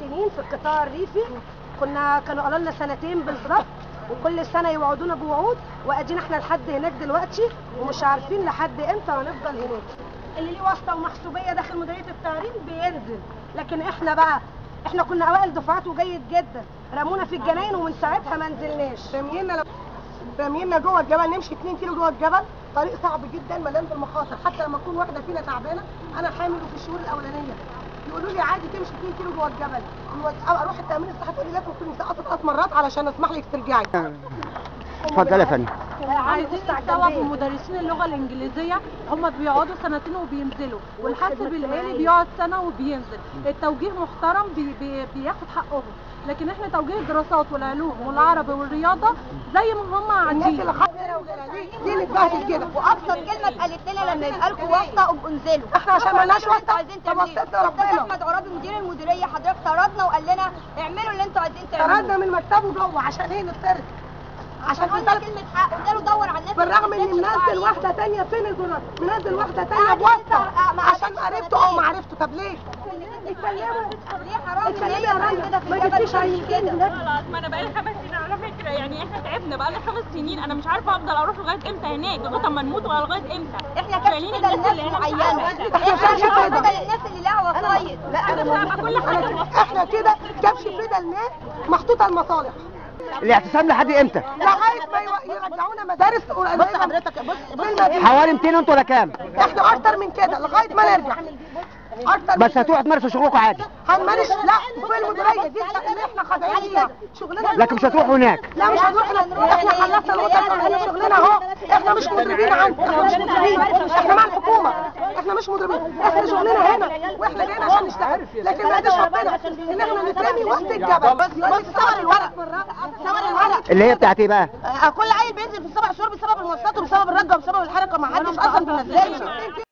سنين في القطاع الريفي كنا كانوا قالوا لنا سنتين بالظبط وكل سنه يوعدونا بوعود وادينا احنا لحد هناك دلوقتي ومش عارفين لحد امتى هنفضل هناك اللي ليه واسطه ومحسوبيه داخل مديريه التعليم بينزل لكن احنا بقى احنا كنا اوائل دفعات وجيد جدا رمونا في الجناين ومن ساعتها ما نزلناش رمينا رمينا جوه الجبل نمشي 2 كيلو جوه الجبل طريق صعب جدا مليان بالمخاطر حتى لما تكون واحده فينا تعبانه انا حامل وفي الشهور الاولانيه يقولوا لي عادي تمشي 2 كيلو جوه الجبل الواد- أو اروح التامين الصحي تقول لي لازم تكوني مسقطه ثلاث مرات علشان اسمح لك ترجعي اتفضل يا فندم عايزين نستوعب مدرسين اللغه الانجليزيه هم بيقعدوا سنتين وبينزلوا والحاسب الالي بيقعد سنه وبينزل التوجيه محترم بي بي بياخد حقهم لكن احنا توجيه الدراسات والعلوم والعربي والرياضه زي ما هم الناس قاعدين اللي خدت دي اللي اتبهدل كده وابسط كلمه اتقالت لنا لما يبقى لكم واسطه ابقوا انزلوا احنا عشان مالناش اعملوا اللي انتوا واسطه عايزين طب تعملوه وسطنا استاذ ربنا احمد عرابي مدير المديريه حضرتك طردنا وقال لنا اعملوا اللي انتوا عايزين تعملوه طردنا من مكتبه جوه عشان هي نتطرد عشان قلنا نطلب كلمه حق قلنا له دور على الناس اللي بالرغم اني بتنزل منزل عليه. واحده تانية فين الجرات منزل واحده تانية قاعد بواسطه يسرق مع عشان نفسه عرفته او ما عرفته طب ليه؟ ليه حرام ان اتكلمي هي يا تعمل ريس كده في ما الجبل جبتيش وتعمل كده خلاص ما انا بقالي خمس سنين على فكره يعني احنا تعبنا بقالنا خمس سنين انا مش عارفه افضل اروح لغايه امتى هناك لغايه اما نموت ولا لغايه امتى احنا كبش شايلين كده الناس لناس اللي هنا مش معينه عارفة. احنا كبش كبش كده. كده للناس اللي لها وصايد انا بقى كل حاجه الوسط. احنا كده كبش فدا الناس محطوطه المصالح الاعتصام لحد امتى؟ لغايه ما يو- يرجعونا مدارس بص حضرتك بص حوالي 200 انتوا ولا كام؟ احنا اكتر من كده لغايه ما نرجع اكتر من بس هتروحوا تمارسوا شغلكم عادي هنمارس لا في المديريه دي اللي احنا خاضعين ليها شغلنا لكن مش هتروحوا هناك لا مش هنروح لا. احنا خلصنا الوظيفه احنا شغلنا اهو احنا مش مدربين عنه احنا مش مدربين احنا مع الحكومه احنا مش مدربين احنا شغلنا هنا واحنا جايين عشان نشتغل لكن ما يديش ربنا ان احنا نترمي وسط الجبل بس بس صور الورق صور الورق اللي هي بتاعت ايه بقى؟ كل عيل بينزل في السبع شهور بسبب المواصلات وبسبب الرجه وبسبب الحركه ما حدش اصلا بينزلش